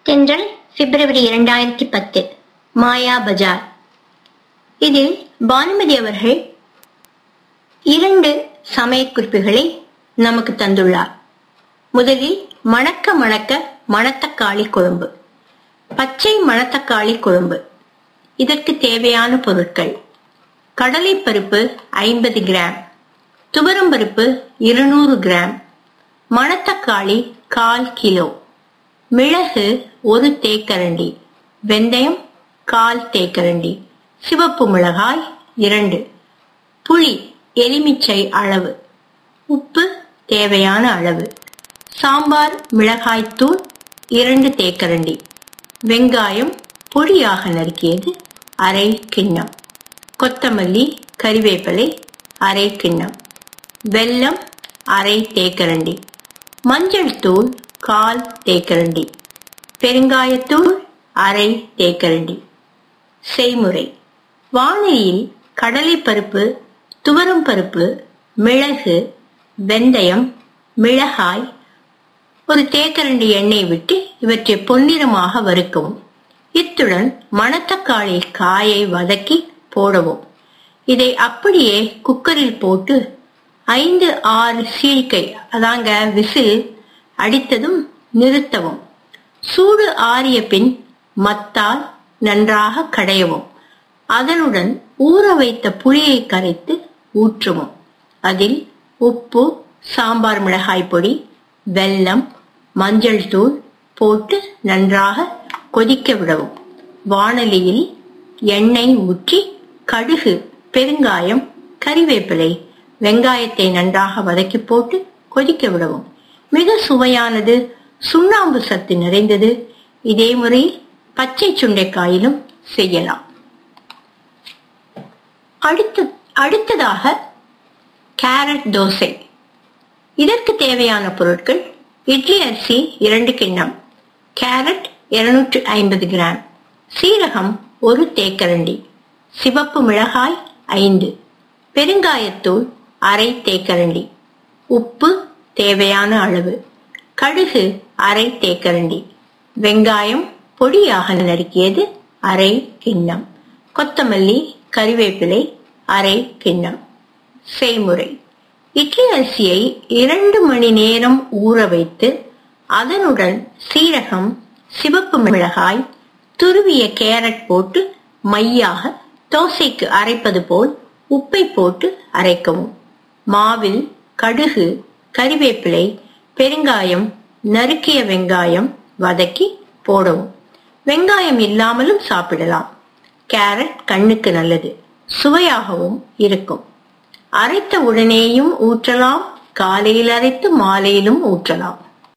தென்றல் பிப்ரவரி இரண்டாயிரத்தி பத்து மாயா பஜார் இதில் பானுமதி அவர்கள் இரண்டு சமய குறிப்புகளை நமக்கு தந்துள்ளார் முதலில் மணக்க மணக்க மணத்தக்காளி குழம்பு பச்சை மணத்தக்காளி குழம்பு இதற்கு தேவையான பொருட்கள் கடலைப்பருப்பு ஐம்பது கிராம் துவரம்பருப்பு இருநூறு கிராம் மணத்தக்காளி கால் கிலோ மிளகு ஒரு தேக்கரண்டி வெந்தயம் கால் தேக்கரண்டி சிவப்பு மிளகாய் இரண்டு புளி எலுமிச்சை அளவு உப்பு தேவையான அளவு சாம்பார் மிளகாய்த்தூள் இரண்டு தேக்கரண்டி வெங்காயம் பொடியாக நறுக்கியது அரை கிண்ணம் கொத்தமல்லி கறிவேப்பிலை அரை கிண்ணம் வெல்லம் அரை தேக்கரண்டி மஞ்சள் தூள் கால் தேக்கரண்டி பெருங்காயத்தூள் அரை தேக்கரண்டி செய்முறை வானிலையில் கடலைப்பருப்பு துவரம் பருப்பு மிளகு வெந்தயம் மிளகாய் ஒரு தேக்கரண்டி எண்ணெய் விட்டு இவற்றை பொன்னிறமாக வறுக்கவும் இத்துடன் மணத்தக்காளி காயை வதக்கி போடவும் இதை அப்படியே குக்கரில் போட்டு ஐந்து ஆறு சீழ்க்கை அதாங்க விசில் அடித்ததும் நிறுத்தவும் சூடு ஆறிய பின் மத்தால் நன்றாக கடையவும் அதனுடன் ஊற வைத்த புளியை கரைத்து ஊற்றவும் அதில் உப்பு சாம்பார் மிளகாய் பொடி வெல்லம் மஞ்சள் தூள் போட்டு நன்றாக கொதிக்க விடவும் வாணலியில் எண்ணெய் ஊற்றி கடுகு பெருங்காயம் கறிவேப்பிலை வெங்காயத்தை நன்றாக வதக்கி போட்டு கொதிக்க விடவும் மிக சுவையானது சுண்ணாம்பு சத்து நிறைந்தது இதே முறையில் பச்சை சுண்டைக்காயிலும் செய்யலாம் அடுத்த அடுத்ததாக கேரட் தோசை இதற்கு தேவையான பொருட்கள் இட்லி அரிசி இரண்டு கிண்ணம் கேரட் இருநூற்று ஐம்பது கிராம் சீரகம் ஒரு தேக்கரண்டி சிவப்பு மிளகாய் ஐந்து பெருங்காயத்தூள் அரை தேக்கரண்டி உப்பு தேவையான அளவு கடுகு அரை தேக்கரண்டி வெங்காயம் பொடியாக நறுக்கியது அரை கிண்ணம் கொத்தமல்லி கறிவேப்பிலை அரை கிண்ணம் செய்முறை இட்லி அரிசியை இரண்டு மணி நேரம் ஊற வைத்து அதனுடன் சீரகம் சிவப்பு மிளகாய் துருவிய கேரட் போட்டு மையாக தோசைக்கு அரைப்பது போல் உப்பை போட்டு அரைக்கவும் மாவில் கடுகு கறிவேப்பிலை பெருங்காயம் நறுக்கிய வெங்காயம் வதக்கி போடவும் வெங்காயம் இல்லாமலும் சாப்பிடலாம் கேரட் கண்ணுக்கு நல்லது சுவையாகவும் இருக்கும் அரைத்த உடனேயும் ஊற்றலாம் காலையில் அரைத்து மாலையிலும் ஊற்றலாம்